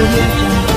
audio jungle.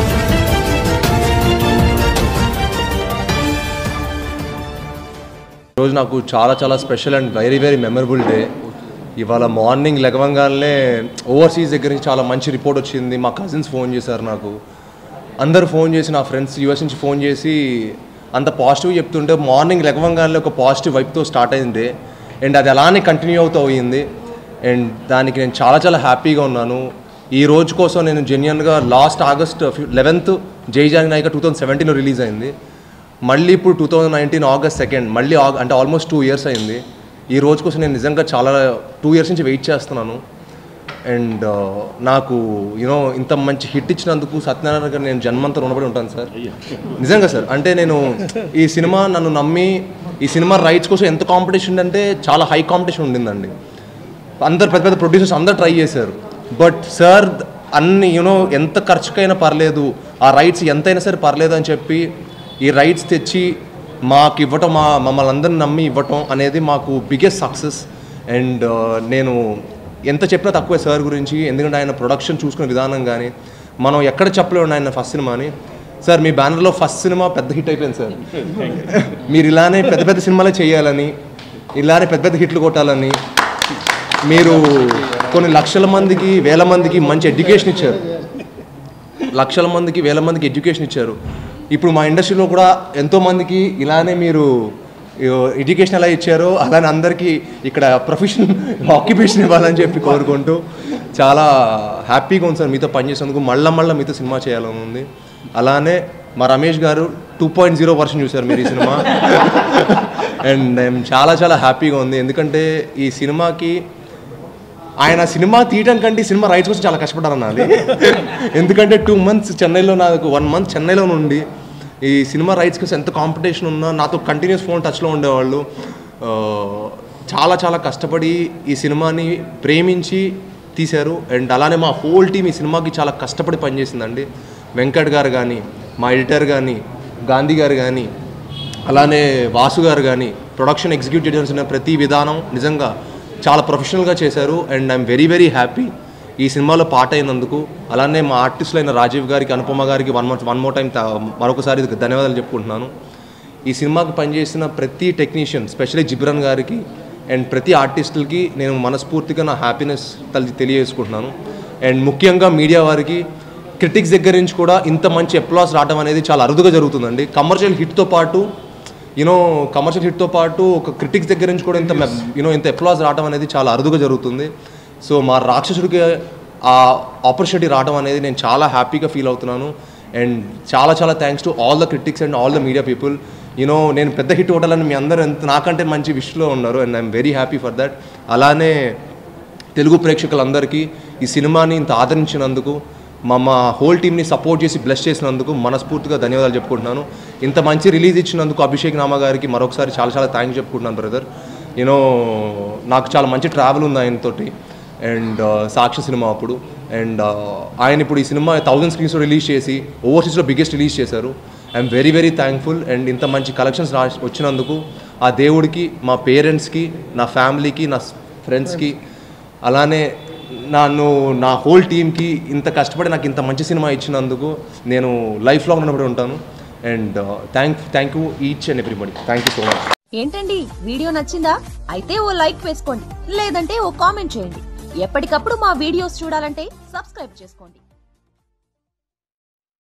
ఈరోజు నాకు చాలా చాలా special and very very memorable day ఇవాళ మార్నింగ్ లెగవంగానే ఓవర్సీస్ దగ్గర నుంచి చాలా మంచి రిపోర్ట్ వచ్చింది మా కజిన్స్ ఫోన్ చేశారు నాకు అందరు ఫోన్ చేసి నా ఫ్రెండ్స్ యూఎస్ నుంచి ఫోన్ చేసి అంత పాజిటివ్ చెప్తుంటే మార్నింగ్ లెగవంగానే ఒక పాజిటివ్ వైపుతో స్టార్ట్ అయింది అండ్ అది అలానే కంటిన్యూ అవుతూ పోయింది అండ్ దానికి నేను చాలా చాలా హ్యాపీగా ఉన్నాను ఈ రోజు కోసం నేను జెన్యున్గా లాస్ట్ ఆగస్ట్ లెవెన్త్ జై జాని నాయక టూ థౌజండ్ సెవెంటీన్లో రిలీజ్ అయింది మళ్ళీ ఇప్పుడు two thousand nineteen August second మళ్ళీ ఆగ- అంటే ఆల్మోస్ట్ టూ ఇయర్స్ అయింది ఈ రోజు కోసం నేను నిజంగా చాలా టూ ఇయర్స్ నుంచి వెయిట్ చేస్తున్నాను అండ్ నాకు యూనో ఇంత మంచి హిట్ ఇచ్చినందుకు సత్యనారాయణ గారు నేను జన్మంతా రుణపడి ఉంటాను సార్ నిజంగా సార్ అంటే నేను ఈ సినిమా నన్ను నమ్మి ఈ సినిమా రైట్స్ కోసం ఎంత కాంపిటీషన్ అంటే చాలా హై కాంపిటీషన్ ఉండిందండి అందరు పెద్ద పెద్ద ప్రొడ్యూసర్స్ అందరు ట్రై చేశారు బట్ సార్ అన్ని యూనో ఎంత ఖర్చుకైనా పర్లేదు ఆ రైట్స్ ఎంతైనా సరే పర్లేదు అని చెప్పి ఈ రైట్స్ తెచ్చి మాకు ఇవ్వటం మా మమ్మల్ని అందరిని నమ్మి ఇవ్వటం అనేది మాకు బిగ్గెస్ట్ సక్సెస్ అండ్ నేను ఎంత చెప్పినా తక్కువే సార్ గురించి ఎందుకంటే ఆయన ప్రొడక్షన్ చూసుకునే విధానం కానీ మనం ఎక్కడ చెప్పలేము ఆయన ఫస్ట్ సినిమాని సార్ మీ బ్యానర్లో ఫస్ట్ సినిమా పెద్ద హిట్ అయిపోయింది సార్ మీరు ఇలానే పెద్ద పెద్ద సినిమాలే చేయాలని ఇలానే పెద్ద పెద్ద హిట్లు కొట్టాలని మీరు కొన్ని లక్షల మందికి వేల మందికి మంచి ఎడ్యుకేషన్ ఇచ్చారు లక్షల మందికి వేల మందికి ఎడ్యుకేషన్ ఇచ్చారు ఇప్పుడు మా ఇండస్ట్రీలో కూడా ఎంతో మందికి ఇలానే మీరు ఎడ్యుకేషన్ ఎలా ఇచ్చారో అలానే అందరికీ ఇక్కడ ప్రొఫెషన్ ఆక్యుపేషన్ ఇవ్వాలని చెప్పి కోరుకుంటూ చాలా హ్యాపీగా ఉంది సార్ మీతో పనిచేసేందుకు మళ్ళా మళ్ళీ మీతో సినిమా చేయాలని ఉంది అలానే మా రమేష్ గారు టూ పాయింట్ జీరో వర్షన్ చూశారు మీరు ఈ సినిమా అండ్ నేను చాలా చాలా హ్యాపీగా ఉంది ఎందుకంటే ఈ సినిమాకి ఆయన సినిమా తీయడం కంటే ఈ సినిమా రైట్స్ కోసం చాలా కష్టపడ్డారు అన్నది ఎందుకంటే టూ మంత్స్ చెన్నైలో నాకు వన్ మంత్ చెన్నైలో నుండి ఈ సినిమా రైట్స్ కోసం ఎంత కాంపిటీషన్ ఉన్నా నాతో కంటిన్యూస్ ఫోన్ టచ్లో ఉండేవాళ్ళు ఆ, చాలా చాలా కష్టపడి ఈ సినిమాని ప్రేమించి తీశారు అండ్ అలానే మా హోల్ టీం ఈ సినిమాకి చాలా కష్టపడి పనిచేసిందండి వెంకట్ గారు కానీ మా ఎడిటర్ కానీ గాంధీ గారు కానీ అలానే వాసు గారు కానీ ప్రొడక్షన్ ఎగ్జిక్యూటివ్ చేసిన ప్రతి విధానం నిజంగా చాలా ప్రొఫెషనల్గా చేశారు and I'm very very happy ఈ సినిమాలో పాట అయినందుకు అలానే మా ఆర్టిస్టులు అయిన రాజీవ్ గారికి అనుపమ గారికి one month one more time మరొకసారి ధన్యవాదాలు చెప్పుకుంటున్నాను ఈ సినిమాకి పనిచేసిన ప్రతి టెక్నీషియన్ స్పెషల్లీ జిబ్రన్ గారికి అండ్ ప్రతి ఆర్టిస్టులకి నేను మనస్ఫూర్తిగా నా హ్యాపీనెస్ తల్లి తెలియజేసుకుంటున్నాను అండ్ ముఖ్యంగా మీడియా వారికి క్రిటిక్స్ దగ్గర నుంచి కూడా ఇంత మంచి అప్లాస్ రావడం అనేది చాలా అరుదుగా జరుగుతుందండి కమర్షియల్ హిట్తో పాటు యూనో కమర్షియల్ హిట్తో పాటు ఒక క్రిటిక్స్ దగ్గర నుంచి కూడా ఇంత యూనో ఇంత అప్లాస్ రావడం అనేది చాలా అరుదుగా జరుగుతుంది సో మా రాక్షసుడికి ఆ ఆపర్చునిటీ రావడం అనేది నేను చాలా హ్యాపీగా ఫీల్ అవుతున్నాను అండ్ చాలా చాలా thanks to all the critics and all the media people you know నేను పెద్ద హిట్ కొట్టాలని మీ అందరూ ఎంత నాకంటే మంచి విష్లో ఉన్నారు and I'm very happy for that అలానే తెలుగు ప్రేక్షకులందరికీ ఈ సినిమాని ఇంత ఆదరించినందుకు మా మా హోల్ టీమ్ని సపోర్ట్ చేసి బ్లెస్ చేసినందుకు మనస్ఫూర్తిగా ధన్యవాదాలు చెప్పుకుంటున్నాను ఇంత మంచి రిలీజ్ ఇచ్చినందుకు అభిషేక్ నామా గారికి మరొకసారి చాలా చాలా థ్యాంక్స్ చెప్పుకుంటున్నాను బ్రదర్ యూనో నాకు చాలా మంచి ట్రావెల్ ఉంది ఆయనతోటి అండ్ సాక్షి సినిమా అప్పుడు అండ్ ఆయన ఇప్పుడు ఈ సినిమా థౌజండ్ స్క్రీన్స్ రిలీజ్ చేసి ఓవర్సీస్లో బిగ్గెస్ట్ రిలీజ్ చేశారు I'm very very thankful and ఇంత మంచి కలెక్షన్స్ రా వచ్చినందుకు ఆ దేవుడికి మా పేరెంట్స్కి నా ఫ్యామిలీకి నా ఫ్రెండ్స్కి అలానే నన్ను నా హోల్ టీమ్కి ఇంత కష్టపడి నాకు ఇంత మంచి సినిమా ఇచ్చినందుకు నేను లైఫ్ లాంగ్ ఉన్నప్పుడు ఉంటాను and thank thank you each and everybody thank you so much ఏంటండి వీడియో నచ్చిందా అయితే ఓ లైక్ వేసుకోండి లేదంటే ఓ కామెంట్ చేయండి ఎప్పటికప్పుడు మా వీడియోస్ చూడాలంటే సబ్స్క్రైబ్ చేసుకోండి